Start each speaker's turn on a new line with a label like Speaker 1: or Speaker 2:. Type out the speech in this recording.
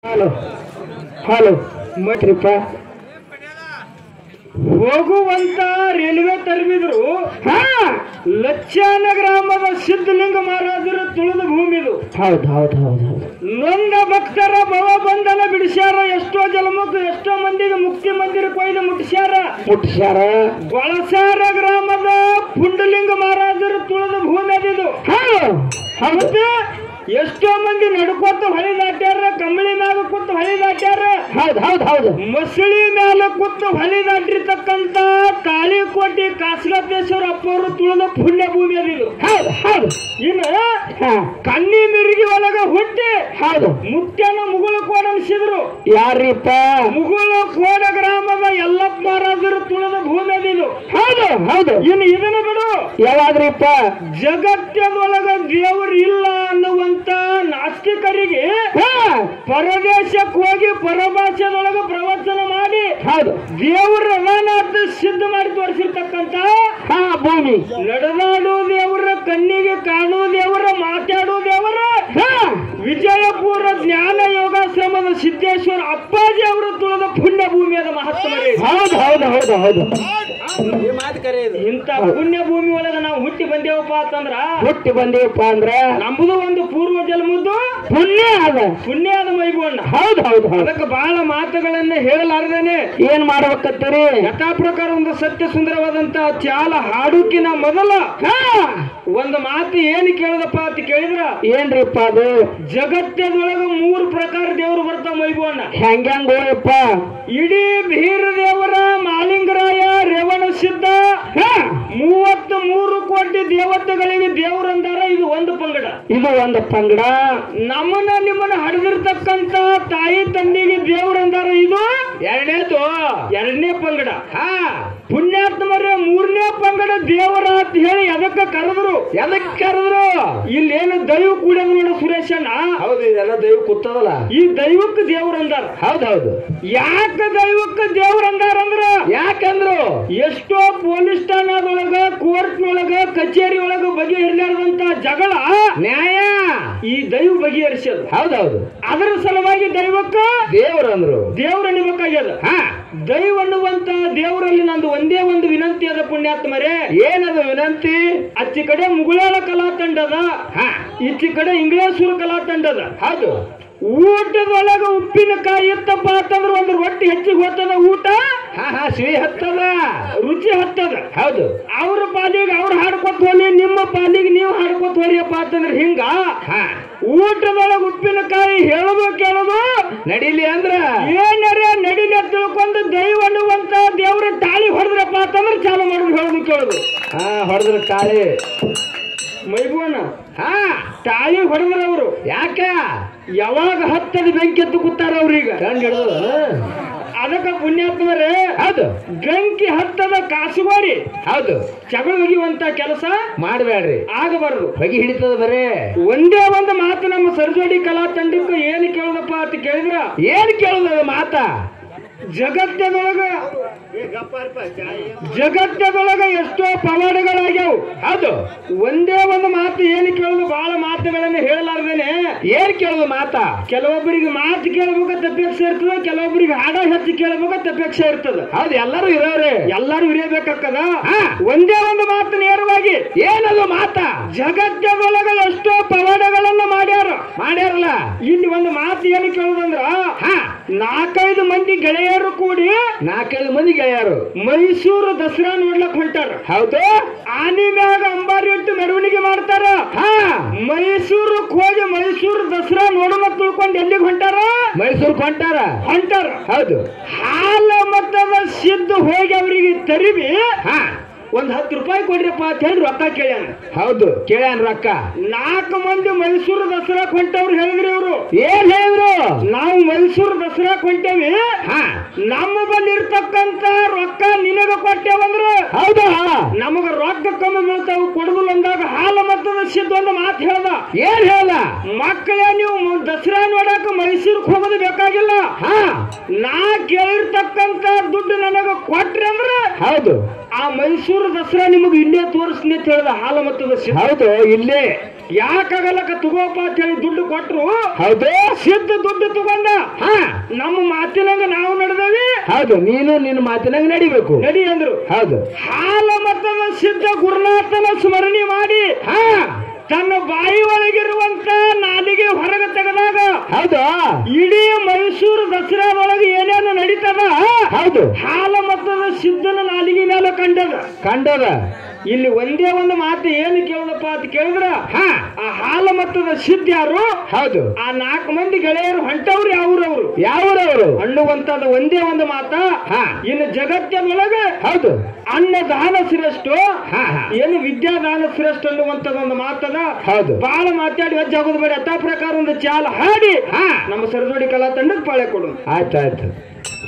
Speaker 1: Hello hello ಮತ್ರಿಪ್ಪ ಹೋಗುವಂತ railway ತರಬಿದ್ರು ಹಾ ಲಚ್ಚಾನ ಗ್ರಾಮದ ಸಿದ್ಧಲಿಂಗ ಮಹಾರಾಜರ ತುಳಿದ ಭೂಮಿದು
Speaker 2: ಹೌದು ಹೌದು ಹೌದು ಹೌದು
Speaker 1: ನೊಂದ ಭಕ್ತರ ಭವ ಬಂಧನ ಬಿಡಿಸ್ಯಾರ ಎಷ್ಟೋ ಜಲಮುಖ ಎಷ್ಟೋ ಮಂದಿಗೆ ಮುಕ್ತಿ ಮಂದಿರ ಕೊಯ್ದು ಮುಟ್ಟಿಸ್ಯಾರ
Speaker 2: ಮುಟ್ಟಿಸ್ಯಾರ
Speaker 1: ಬಳಸಾರ ಗ್ರಾಮದ ಪುಂಡಲಿಂಗ ಮಹಾರಾಜರ ತುಳಿದ ಭೂಮಿ ಅದಿದು ಮತ್ತೆ ಎಷ್ಟೋ ಮಂದಿ ನಡ್ಕೋತ ಹೊಳಿ ದಾಟ್ಯಾರ ಕಂಬಳಿ ಮ್ಯಾಗ ಕೂತು ಹೊಳಿ ದಾಟ್ಯಾರ
Speaker 2: ಹೌದು ಹೌದು ಹೌದು
Speaker 1: ಮಸಳಿ ಮ್ಯಾಲ ಕೂತು ಹೊಳಿ ದಾಟಿರ್ತಕ್ಕಂತ ಕಾಳಿಕೋಟಿ ಕಾಸಲತೇಶ್ವರ ಅಪ್ಪವರು ತುಳಿದ ಪುಣ್ಯ ಭೂಮಿ ಅದಿದು
Speaker 2: ಹೌದು ಹೌದು
Speaker 1: ಇನ್ನು
Speaker 2: ಹಾ
Speaker 1: ಕಣ್ಣಿ ಮಿರುಗಿ ಒಳಗ ಹುಟ್ಟಿ
Speaker 2: ಹೌದು
Speaker 1: ಮುತ್ಯನ ಮುಗುಳು ಕೋಡ ಅನಿಸಿದ್ರು
Speaker 2: ಯಾರಿಪ್ಪ
Speaker 1: ಮುಗುಳು ಕೋಡ ಗ್ರಾಮದ ಎಲ್ಲಪ್ಪ ಮಹಾರಾಜರು ತುಳಿದ ಭೂಮಿ ಅದಿದು
Speaker 2: ಹೌದು ಹೌದು
Speaker 1: ಇನ್ನು ಇದನ್ನ ಬಿಡು
Speaker 2: ಯಾವಾದ್ರಿಪ್ಪ
Speaker 1: ಜಗತ್ತದೊಳಗ ದೇವರು ಇಲ್ಲ ಅನ್ನುವಂತ ನಾಸ್ತಿಕರಿಗೆ
Speaker 2: ಹಾ
Speaker 1: ಪರದೇಶಕ್ಕೆ ಹೋಗಿ ಪರಭಾಷೆದೊಳಗ ಪ್ರವಚನ ಮಾಡಿ
Speaker 2: ಹೌದು
Speaker 1: ದೇವರ ಅನಾಥ ಸಿದ್ಧ ಮಾಡಿ ತೋರಿಸಿರ್ತಕ್ಕಂತ
Speaker 2: ಹಾ ಭೂಮಿ
Speaker 1: ನಡೆದಾಡು ದೇವರ ಕಣ್ಣಿಗೆ ಕಾಣುವ ದೇವರ ಮಾತಾಡುವ ದೇವರ
Speaker 2: ಹಾ
Speaker 1: ವಿಜಯಪುರ ಜ್ಞಾನ ಯೋಗಾಶ್ರಮದ ಸಿದ್ದೇಶ್ವರ ಅಪ್ಪಾಜಿ ಅವರು ತುಳಿದ ಪುಣ್ಯ ಭೂಮಿಯಾದ ಮಹತ್ವ
Speaker 2: ಹೌದು ಹೌದು ಹೌದು ಹೌದು
Speaker 1: ಇಂಥ ಪುಣ್ಯ ಭೂಮಿ ಒಳಗ ನಾವು ಹುಟ್ಟಿ ಬಂದೇವಪ್ಪ ಅಂತಂದ್ರ
Speaker 2: ಹುಟ್ಟಿ ಬಂದೀವಪ್ಪ ಅಂದ್ರ
Speaker 1: ನಮ್ಮದು ಒಂದು ಪೂರ್ವ ಜನ್ಮದ್ದು
Speaker 2: ಪುಣ್ಯ ಅದ
Speaker 1: ಪುಣ್ಯ ಆದ ಮೈಬಣ್ಣ
Speaker 2: ಹೌದು ಹೌದು ಹೌದು
Speaker 1: ಅದಕ್ಕೆ ಬಹಳ ಮಾತುಗಳನ್ನ ಹೇಳಲಾರದೇನೆ
Speaker 2: ಏನ್ ಮಾಡ್ಬೇಕತ್ತೀರಿ
Speaker 1: ಯಥಾ ಪ್ರಕಾರ ಒಂದು ಸತ್ಯ ಸುಂದರವಾದಂತ ಚಾಲ ಹಾಡುಕಿನ ಮೊದಲ
Speaker 2: ಹಾ
Speaker 1: ಒಂದು ಮಾತು ಏನು ಕೇಳದಪ್ಪ ಅಂತ ಕೇಳಿದ್ರ
Speaker 2: ಏನ್ರಿಪ್ಪ ಅದು
Speaker 1: ಜಗತ್ತದೊಳಗ ಮೂರು ಪ್ರಕಾರ ದೇವರು ಬರ್ತಾವ ಮೈಬಣ್ಣ
Speaker 2: ಹೆಂಗ್ ಹೆಂಗ್ ಹೋಯಪ್ಪ
Speaker 1: ಇಡೀ ಬೀರ ದೇವರ ಮಾಲಿಂಗರಾಯ ರೇವಣ ಸಿದ್ಧ
Speaker 2: ಹಾ
Speaker 1: ಮೂವತ್ತು ಮೂರು ಕೋಟಿ ದೇವತೆಗಳಿಗೆ ದೇವರು ಅಂದಾರ ಇದು ಒಂದು ಪಂಗಡ
Speaker 2: ಇದು ಒಂದು ಪಂಗಡ
Speaker 1: ನಮ್ಮನ್ನ ನಿಮ್ಮನ್ನ ಹಡಿದಿರ್ತಕ್ಕಂತ ತಾಯಿ ತಂದೆಗೆ ದೇವ್ರು ಅಂದಾರ ಇದು ಎರಡನೇದು ಎರಡನೇ ಪಂಗಡ ಹಾ ಪುಣ್ಯಾತ್ಮರೇ ಮೂರನೇ ಪಂಗಡ ದೇವರ ಅಂತ ಹೇಳಿ ಎದಕ್ಕ ಕರೆದ್ರು ಎದಕ್ ಕರೆದ್ರು ಇಲ್ಲೇನು ದೈವ ಕೂಡ್ಯದ ನೋಡ ಸುರೇಶಣ್ಣ
Speaker 2: ಹೌದು ಇದೆಲ್ಲ ದೈವ ಕೂತದಲ್ಲ
Speaker 1: ಈ ದೈವಕ್ಕೆ ದೇವ್ರು ಅಂದಾರ
Speaker 2: ಹೌದು ಹೌದು
Speaker 1: ಯಾಕ ದೈವಕ್ಕೆ ದೇವ್ರು ಅಂದಾರ ಅಂದ್ರ
Speaker 2: ಯಾಕಂದ್ರು
Speaker 1: ಎಷ್ಟೋ ಪೊಲೀಸ್ ಠಾಣಾದೊಳಗ ಕೋರ್ಟ್ನೊಳಗ ಕಚೇರಿ ಒಳಗ ಬಗೆಹರಿಲಾರ್ದಂತ ಜಗಳ
Speaker 2: ನ್ಯಾಯ
Speaker 1: ಈ ದೈವ ಬಗೆಹರಿಸೋದು
Speaker 2: ಹೌದೌದು
Speaker 1: ಅದರ ಸಲುವಾಗಿ ದೈವಕ್ಕ
Speaker 2: ದೇವ್ರು ಅಂದ್ರು
Speaker 1: ದೇವ್ರ ಅನ್ನಬೇಕಾಗ್ಯದ
Speaker 2: ಹಾ
Speaker 1: ದೈವ ಅನ್ನುವಂತ ದೇವರಲ್ಲಿ ನಂದು ಒಂದೇ ಒಂದು ವಿನಂತಿ ಅದ ಪುಣ್ಯಾತ್ಮರೇ
Speaker 2: ಏನದು ವಿನಂತಿ
Speaker 1: ಅಚ್ಚಿ ಕಡೆ ಮುಗುಳಾಳ ಕಲಾ ತಂಡದ
Speaker 2: ಹಾ
Speaker 1: ಈಚಿ ಕಡೆ ಇಂಗ್ಲೇಶ್ವರ ಕಲಾ ತಂಡದ
Speaker 2: ಹೌದು
Speaker 1: ಊಟದೊಳಗ ಉಪ್ಪಿನಕಾಯಿ ಇತ್ತಪ್ಪ ಅಂತಂದ್ರೆ ಒಂದು ರೊಟ್ಟಿ ಹೆಚ್ಚಿಗೆ ಹೋಗ್ತದ ಊಟ
Speaker 2: ಹಾ ಹಾ ಸಿಹಿ ಹತ್ತದ
Speaker 1: ರುಚಿ ಹತ್ತದ
Speaker 2: ಹೌದು
Speaker 1: ಅವ್ರ ಪಾಲಿಗೆ ಅವ್ರು ಹಾಡ್ಕೊತ ಹೋಲಿ ನಿಮ್ಮ ಪಾಲಿಗೆ ನೀವು ಹಾಡ್ಕೊತ ಹೋರಿಯಪ್ಪ ಅಂತಂದ್ರೆ ಹಿಂಗ
Speaker 2: ಹಾ
Speaker 1: ಊಟದೊಳಗ ಉಪ್ಪಿನಕಾಯಿ ಹೇಳೋದು ಕೇಳೋದು
Speaker 2: ನಡೀಲಿ ಅಂದ್ರ
Speaker 1: ಏನರೇ ನಡಿಲೆ ತಿಳ್ಕೊಂಡು ದೈವ ಅನ್ನುವಂತ ದೇವ್ರ ತಾಳಿ ಹೊಡೆದ್ರಪ್ಪ ಅಂತಂದ್ರೆ ಚಾಲು ಮಾಡೋದು ಹೇಳೋದು ಕೇಳೋದು
Speaker 2: ಹಾ ಹೊಡೆದ್ರ ತಾಳಿ
Speaker 1: ಮೈಬೂನ
Speaker 2: ಹಾ
Speaker 1: ತಾಳಿ ಹೊಡೆದ್ರ ಅವರು
Speaker 2: ಯಾಕ
Speaker 1: ಯಾವಾಗ ಹತ್ತದ ಬೆಂಕಿ ಎತ್ತು ಕೂತಾರ ಅವ್ರೀಗ
Speaker 2: ಕಂಡು ಹಿಡಿದು
Speaker 1: ಅದಕ್ಕ ಪುಣ್ಯಾತ್ಮರೇ
Speaker 2: ಹೌದು
Speaker 1: ಬೆಂಕಿ ಹತ್ತದ ಕಾಸುಗೋರಿ
Speaker 2: ಹೌದು
Speaker 1: ಜಗಳ ಒಗಿಯುವಂತ ಕೆಲಸ
Speaker 2: ಮಾಡಬೇಡ್ರಿ
Speaker 1: ಆಗಬಾರದು
Speaker 2: ಹೊಗೆ ಹಿಡಿತದ ಬರೇ
Speaker 1: ಒಂದೇ ಒಂದು ಮಾತು ನಮ್ಮ ಸರ್ಜೋಡಿ ಕಲಾ ತಂಡಕ್ಕೆ ಏನು ಕೇಳದಪ್ಪ ಅಂತ ಕೇಳಿದ್ರ
Speaker 2: ಏನ್ ಕೇಳುದ ಮಾತ
Speaker 1: ಜಗತ್ತದೊಳಗ ಜಗತ್ತದೊಳಗ ಎಷ್ಟೋ ಪವಾಡಗಳಾಗ್ಯಾವ
Speaker 2: ಹೌದು
Speaker 1: ಒಂದೇ ಒಂದು ಮಾತು ಏನು ಕೇಳೋದು ಬಹಳ ಮಾತುಗಳನ್ನ ಹೇಳಲಾರ್ದೇನೆ
Speaker 2: ಏನ್ ಕೇಳುದು ಮಾತ
Speaker 1: ಕೆಲವೊಬ್ಬರಿಗೆ ಮಾತು ಕೇಳಬೇಕ ತಪ್ಪೇಕ್ಷೆ ಇರ್ತದ ಕೆಲವೊಬ್ಬರಿಗೆ ಹಾಡ ಹೆಚ್ಚು ಕೇಳಬೇಕ ತಪ್ಪೇಕ್ಷೆ ಇರ್ತದ
Speaker 2: ಹೌದು ಎಲ್ಲರೂ ಇರೋರಿ
Speaker 1: ಎಲ್ಲರೂ ಇರಬೇಕಾಕ್ಕದ
Speaker 2: ಹಾ.
Speaker 1: ಒಂದೇ ಒಂದು ಮಾತು ನೇರವಾಗಿ
Speaker 2: ಏನದು ಮಾತ
Speaker 1: ಜಗತ್ತದೊಳಗ ಎಷ್ಟೋ ಪವಾಡಗಳನ್ನ ಮಾಡ್ಯಾರ
Speaker 2: ಮಾಡ್ಯಾರಲ್ಲ
Speaker 1: ಇಲ್ಲಿ ಒಂದು ಮಾತು ಏನು ಕೇಳೋದಂದ್ರ
Speaker 2: ಹಾ
Speaker 1: ನಾಲ್ಕೈದು ಮಂದಿ ಗೆಳೆಯರು ಕೂಡಿ
Speaker 2: ನಾಲ್ಕೈದು ಮಂದಿ ಗೆಳೆಯರು
Speaker 1: ಮೈಸೂರು ದಸರಾ ನೋಡ್ಲಕ್ ಹೊಂಟಾರ
Speaker 2: ಹೌದು
Speaker 1: ಆನಿ ಮ್ಯಾಗ ಅಂಬಾರಿ ಇಟ್ಟು ಮೆರವಣಿಗೆ ಮಾಡ್ತಾರ
Speaker 2: ಹಾ
Speaker 1: ಮೈಸೂರಕ್ ಹೋಗಿ ಮೈಸೂರು ದಸರಾ ನೋಡೋಣ ತಿಳ್ಕೊಂಡು ಎಲ್ಲಿಗೆ ಹೊಂಟಾರ
Speaker 2: ಮೈಸೂರು ಕೊಂಟಾರ
Speaker 1: ಹೊಂಟಾರ
Speaker 2: ಹೌದು
Speaker 1: ಹಾಲ ಮತದ ಸಿದ್ಧ ಹೋಗಿ ಅವರಿಗೆ ತರಿವಿ
Speaker 2: ಹಾ
Speaker 1: ಒಂದ್ ಹತ್ತು ರೂಪಾಯಿ ಕೊಡ್ರಿಪ್ಪ ಅಂತ ಹೇಳಿ ರೊಕ್ಕ ಕೇಳ್ಯಾನ
Speaker 2: ಹೌದು ಕೇಳ್ಯಾನ ರೊಕ್ಕ
Speaker 1: ನಾಲ್ಕು ಮಂದಿ ಮೈಸೂರು ದಸರಾ ಹೊಂಟವ್ರು ಹೇಳಿದ್ರಿ ಇವರು
Speaker 2: ಏನ್ ಹೇಳಿದ್ರು
Speaker 1: ನಾವು ಮೈಸೂರು ದಸರಾ ಹೊಂಟೇವಿ
Speaker 2: ಹಾ
Speaker 1: ನಮ್ಮ ಬಲ್ಲಿ ಇರ್ತಕ್ಕಂತ ರೊಕ್ಕ ನಿನಗ ಕೊಟ್ಟೇವಂದ್ರ
Speaker 2: ಹೌದಾ
Speaker 1: ನಮಗ ರೊಕ್ಕ ಕಮ್ಮಿ ಬೀಳ್ತಾವ ಕೊಡುದಿಲ್ಲ ಅಂದಾಗ ಹಾಲ ಮತದ ಸಿದ್ಧ ಒಂದು ಮಾತು ಹೇಳ್ದ
Speaker 2: ಏನ್ ಹೇಳ
Speaker 1: ಮಕ್ಕಳೇ ನೀವು ಮ- ದಸರಾ ನೋಡಕ ಮೈಸೂರಿಗೆ ಹೋಗೋದು ಬೇಕಾಗಿಲ್ಲ
Speaker 2: ಹಾ
Speaker 1: ನಾ ಕೇಳಿರ್ತಕ್ಕಂತ ದುಡ್ಡು ನನಗ ಕೊಟ್ರಿ ಅಂದ್ರ
Speaker 2: ಹೌದು
Speaker 1: ಆ ಮೈಸೂರು ದಸರಾ ನಿಮಗೆ ಇಲ್ಲೇ ತೋರಿಸ್ತೀನಿ ಅಂತ ಹೇಳ್ದ ಹಾಲ ಮತದ ಸಿದ್ಧ
Speaker 2: ಹೌದು ಇಲ್ಲೇ
Speaker 1: ಯಾಕಾಗಲ್ಲಕ ತಗೋಪ ಅಂತ ಹೇಳಿ ದುಡ್ಡು ಕೊಟ್ರು
Speaker 2: ಹೌದು
Speaker 1: ಸಿದ್ಧ ದುಡ್ಡು ತಗೊಂಡ
Speaker 2: ಹಾ
Speaker 1: ನಮ್ಮ ಮಾತಿನಂಗ ನಾವು ನಡೆದವಿ
Speaker 2: ಹೌದು ನೀನು ನಿನ್ನ ಮಾತಿನಾಗ ನಡಿಬೇಕು
Speaker 1: ನಡಿ ಅಂದ್ರು
Speaker 2: ಹೌದು
Speaker 1: ಹಾಲ ಮತದ ಸಿದ್ಧ ಗುರುನಾಥನ ಸ್ಮರಣೆ ಮಾಡಿ
Speaker 2: ಹಾ
Speaker 1: ತನ್ನ ಬಾಯಿ ಒಳಗಿರುವಂತ ನಾಲಿಗೆ ಹೊರಗೆ ತೆಗೆದಾಗ
Speaker 2: ಹೌದು
Speaker 1: ಇಡೀ ಮೈಸೂರು ದಸರಾದೊಳಗೆ ಏನೇನು ನಡೀತದ
Speaker 2: ಹೌದು
Speaker 1: ಹಾಲ ಮತದ ಸಿದ್ಧನ ನಾಲಿಗೆ ಮೇಲೆ ಕಂಡದ
Speaker 2: ಕಂಡದ
Speaker 1: ಇಲ್ಲಿ ಒಂದೇ ಒಂದು ಮಾತು ಏನು ಕೇಳದಪ್ಪ ಅಂತ ಕೇಳಿದ್ರ
Speaker 2: ಹಾ
Speaker 1: ಆ ಹಾಲ ಮತದ ಸಿದ್ಧ ಯಾರು
Speaker 2: ಹೌದು
Speaker 1: ಆ ನಾಲ್ಕು ಮಂದಿ ಗೆಳೆಯರು ಹೊಂಟವ್ರು ಯಾವ್ರವ್ರು
Speaker 2: ಯಾವರವರು
Speaker 1: ಅನ್ನುವಂತದ ಒಂದೇ ಒಂದು ಮಾತ
Speaker 2: ಹಾ.
Speaker 1: ಇನ್ನು ಜಗತ್ತಿನೊಳಗೆ
Speaker 2: ಹೌದು
Speaker 1: ಅನ್ನದಾನ ಶ್ರೇಷ್ಠ
Speaker 2: ಹಾ ಹಾ
Speaker 1: ಏನು ವಿದ್ಯಾದಾನ ಶ್ರೇಷ್ಠ ಅನ್ನುವಂಥದ್ದು ಒಂದು ಮಾತದ
Speaker 2: ಹೌದು
Speaker 1: ಬಹಳ ಮಾತಾಡಿ ವಜ್ಜ ಆಗೋದು ಬೇಡ ಯಥಾ ಪ್ರಕಾರ ಒಂದು ಚಾಲ ಹಾಡಿ
Speaker 2: ಹಾ
Speaker 1: ನಮ್ಮ ಸರದೋಡಿ ಕಲಾ ತಂಡಕ್ಕೆ ಪಾಳೆ ಕೊಡು
Speaker 2: ಆಯ್ತು ಆಯ್ತು